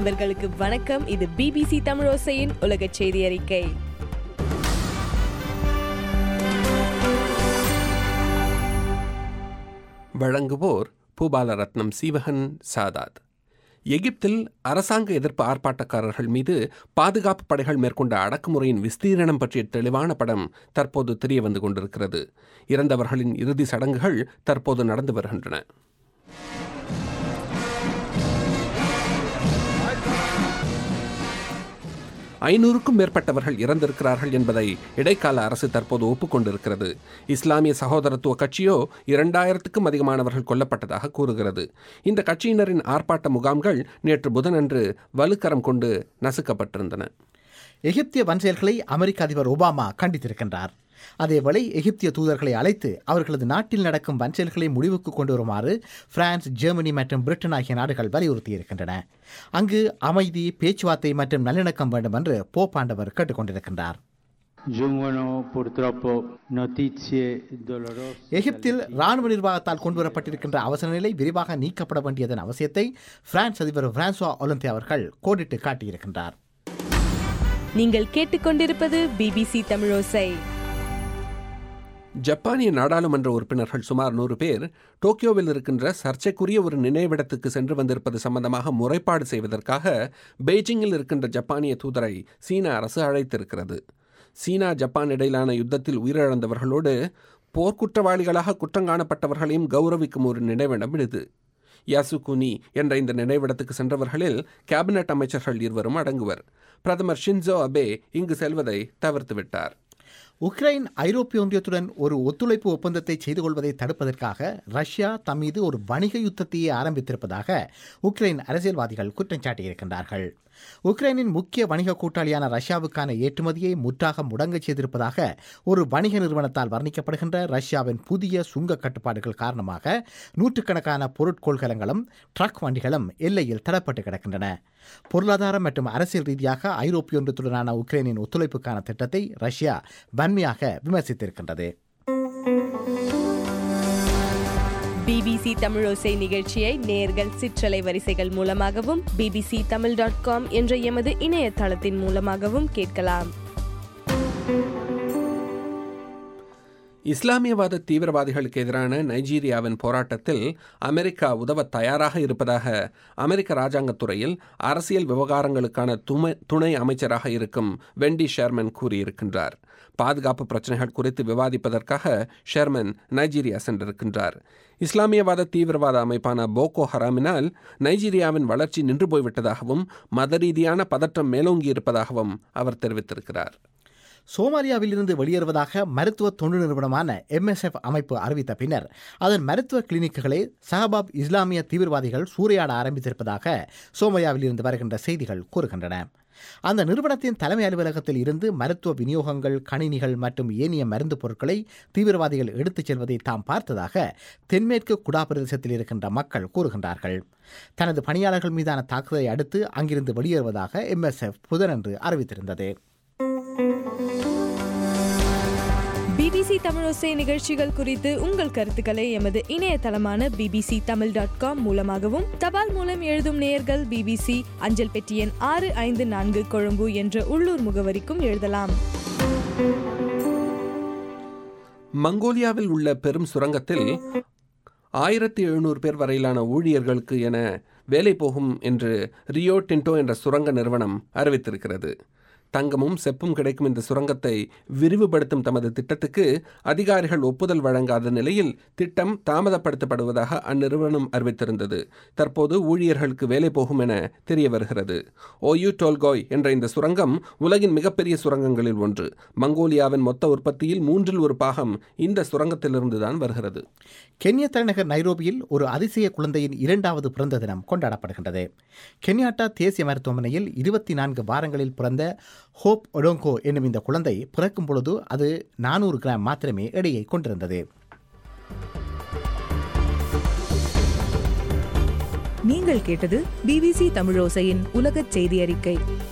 நண்பர்களுக்கு வணக்கம் இது பிபிசி தமிழோசையின் உலக செய்தி அறிக்கை வழங்குவோர் பூபால ரத்னம் சீவகன் சாதாத் எகிப்தில் அரசாங்க எதிர்ப்பு ஆர்ப்பாட்டக்காரர்கள் மீது பாதுகாப்பு படைகள் மேற்கொண்ட அடக்குமுறையின் விஸ்தீரணம் பற்றிய தெளிவான படம் தற்போது தெரிய வந்து கொண்டிருக்கிறது இறந்தவர்களின் இறுதி சடங்குகள் தற்போது நடந்து வருகின்றன ஐநூறுக்கும் மேற்பட்டவர்கள் இறந்திருக்கிறார்கள் என்பதை இடைக்கால அரசு தற்போது ஒப்புக்கொண்டிருக்கிறது இஸ்லாமிய சகோதரத்துவ கட்சியோ இரண்டாயிரத்துக்கும் அதிகமானவர்கள் கொல்லப்பட்டதாக கூறுகிறது இந்த கட்சியினரின் ஆர்ப்பாட்ட முகாம்கள் நேற்று புதனன்று வலுக்கரம் கொண்டு நசுக்கப்பட்டிருந்தன எகிப்திய வன்செயல்களை அமெரிக்க அதிபர் ஒபாமா கண்டித்திருக்கின்றார் அதேவேளை எகிப்திய தூதர்களை அழைத்து அவர்களது நாட்டில் நடக்கும் வன்செயல்களை முடிவுக்கு கொண்டு வருமாறு பிரான்ஸ் ஜெர்மனி மற்றும் பிரிட்டன் ஆகிய நாடுகள் வலியுறுத்தியிருக்கின்றன அங்கு அமைதி பேச்சுவார்த்தை மற்றும் நல்லிணக்கம் வேண்டும் என்று போப்பாண்டவர் கேட்டுக்கொண்டிருக்கின்றார் Giungono purtroppo notizie dolorose. எகிப்தில் ராணுவ நிர்வாகத்தால் கொண்டுவரப்பட்டிருக்கின்ற அவசர நிலை விரிவாக நீக்கப்பட வேண்டியதன் அவசியத்தை பிரான்ஸ் அதிபர் பிரான்சுவா ஒலிம்பியா அவர்கள் கோடிட்டு காட்டியிருக்கின்றார் நீங்கள் கேட்டுக்கொண்டிருப்பது பிபிசி தமிழோசை ஜப்பானிய நாடாளுமன்ற உறுப்பினர்கள் சுமார் நூறு பேர் டோக்கியோவில் இருக்கின்ற சர்ச்சைக்குரிய ஒரு நினைவிடத்துக்கு சென்று வந்திருப்பது சம்பந்தமாக முறைப்பாடு செய்வதற்காக பெய்ஜிங்கில் இருக்கின்ற ஜப்பானிய தூதரை சீன அரசு அழைத்திருக்கிறது சீனா ஜப்பான் இடையிலான யுத்தத்தில் உயிரிழந்தவர்களோடு போர்க்குற்றவாளிகளாக குற்றங்காணப்பட்டவர்களையும் கௌரவிக்கும் ஒரு நினைவிடம் இது யாசுகுனி என்ற இந்த நினைவிடத்துக்கு சென்றவர்களில் கேபினட் அமைச்சர்கள் இருவரும் அடங்குவர் பிரதமர் ஷின்சோ அபே இங்கு செல்வதை தவிர்த்துவிட்டார் உக்ரைன் ஐரோப்பிய ஒன்றியத்துடன் ஒரு ஒத்துழைப்பு ஒப்பந்தத்தை செய்து கொள்வதை தடுப்பதற்காக ரஷ்யா தம் மீது ஒரு வணிக யுத்தத்தையே ஆரம்பித்திருப்பதாக உக்ரைன் அரசியல்வாதிகள் குற்றம் சாட்டியிருக்கின்றார்கள் உக்ரைனின் முக்கிய வணிக கூட்டாளியான ரஷ்யாவுக்கான ஏற்றுமதியை முற்றாக முடங்கச் செய்திருப்பதாக ஒரு வணிக நிறுவனத்தால் வர்ணிக்கப்படுகின்ற ரஷ்யாவின் புதிய சுங்க கட்டுப்பாடுகள் காரணமாக நூற்றுக்கணக்கான பொருட்கொள்கலங்களும் ட்ரக் வண்டிகளும் எல்லையில் தடப்பட்டு கிடக்கின்றன பொருளாதாரம் மற்றும் அரசியல் ரீதியாக ஐரோப்பிய ஒன்றியத்துடனான உக்ரைனின் ஒத்துழைப்புக்கான திட்டத்தை ரஷ்யா வன்மையாக விமர்சித்திருக்கின்றது பிபிசி தமிழோசை நிகழ்ச்சியை நேர்கள் சிற்றலை வரிசைகள் மூலமாகவும் பிபிசி தமிழ் டாட் காம் என்ற எமது இணையதளத்தின் மூலமாகவும் கேட்கலாம் இஸ்லாமியவாத தீவிரவாதிகளுக்கு எதிரான நைஜீரியாவின் போராட்டத்தில் அமெரிக்கா உதவ தயாராக இருப்பதாக அமெரிக்க ராஜாங்கத்துறையில் அரசியல் விவகாரங்களுக்கான துணை துணை அமைச்சராக இருக்கும் வெண்டி ஷெர்மன் கூறியிருக்கின்றார் பாதுகாப்பு பிரச்சனைகள் குறித்து விவாதிப்பதற்காக ஷெர்மன் நைஜீரியா சென்றிருக்கின்றார் இஸ்லாமியவாத தீவிரவாத அமைப்பான போகோ ஹராமினால் நைஜீரியாவின் வளர்ச்சி நின்று போய்விட்டதாகவும் மத ரீதியான பதற்றம் மேலோங்கி இருப்பதாகவும் அவர் தெரிவித்திருக்கிறார் சோமாலியாவிலிருந்து வெளியேறுவதாக மருத்துவ தொண்டு நிறுவனமான எம்எஸ்எஃப் அமைப்பு அறிவித்த பின்னர் அதன் மருத்துவ கிளினிக்குகளை சஹபாப் இஸ்லாமிய தீவிரவாதிகள் சூறையாட ஆரம்பித்திருப்பதாக சோமாலியாவிலிருந்து வருகின்ற செய்திகள் கூறுகின்றன அந்த நிறுவனத்தின் தலைமை அலுவலகத்தில் இருந்து மருத்துவ விநியோகங்கள் கணினிகள் மற்றும் ஏனைய மருந்து பொருட்களை தீவிரவாதிகள் எடுத்துச் செல்வதை தாம் பார்த்ததாக தென்மேற்கு குடா பிரதேசத்தில் இருக்கின்ற மக்கள் கூறுகின்றார்கள் தனது பணியாளர்கள் மீதான தாக்குதலை அடுத்து அங்கிருந்து வெளியேறுவதாக எம்எஸ்எஃப் புதனன்று அறிவித்திருந்தது பிபிசி தமிழோசை நிகழ்ச்சிகள் குறித்து உங்கள் கருத்துக்களை எமது இணையதளமான பிபிசி தமிழ் டாட் காம் மூலமாகவும் தபால் மூலம் எழுதும் நேயர்கள் பிபிசி அஞ்சல் பெட்டி எண் ஆறு ஐந்து நான்கு கொழும்பு என்ற உள்ளூர் முகவரிக்கும் எழுதலாம் மங்கோலியாவில் உள்ள பெரும் சுரங்கத்தில் ஆயிரத்தி எழுநூறு பேர் வரையிலான ஊழியர்களுக்கு என வேலை போகும் என்று ரியோ டின்டோ என்ற சுரங்க நிறுவனம் அறிவித்திருக்கிறது தங்கமும் செப்பும் கிடைக்கும் இந்த சுரங்கத்தை விரிவுபடுத்தும் தமது திட்டத்துக்கு அதிகாரிகள் ஒப்புதல் வழங்காத நிலையில் திட்டம் தாமதப்படுத்தப்படுவதாக அந்நிறுவனம் அறிவித்திருந்தது தற்போது ஊழியர்களுக்கு வேலை போகும் என தெரிய வருகிறது ஓயு டோல்கோய் என்ற இந்த சுரங்கம் உலகின் மிகப்பெரிய சுரங்கங்களில் ஒன்று மங்கோலியாவின் மொத்த உற்பத்தியில் மூன்றில் ஒரு பாகம் இந்த சுரங்கத்திலிருந்து தான் வருகிறது கென்யா தலைநகர் நைரோபியில் ஒரு அதிசய குழந்தையின் இரண்டாவது பிறந்த தினம் கொண்டாடப்படுகின்றது கென்யாட்டா தேசிய மருத்துவமனையில் இருபத்தி நான்கு வாரங்களில் பிறந்த ஹோப் ஒடோங்கோ என்னும் இந்த குழந்தை பிறக்கும் பொழுது அது நானூறு கிராம் மாத்திரமே எடையை கொண்டிருந்தது நீங்கள் கேட்டது பிபிசி தமிழோசையின் உலகச் செய்தி அறிக்கை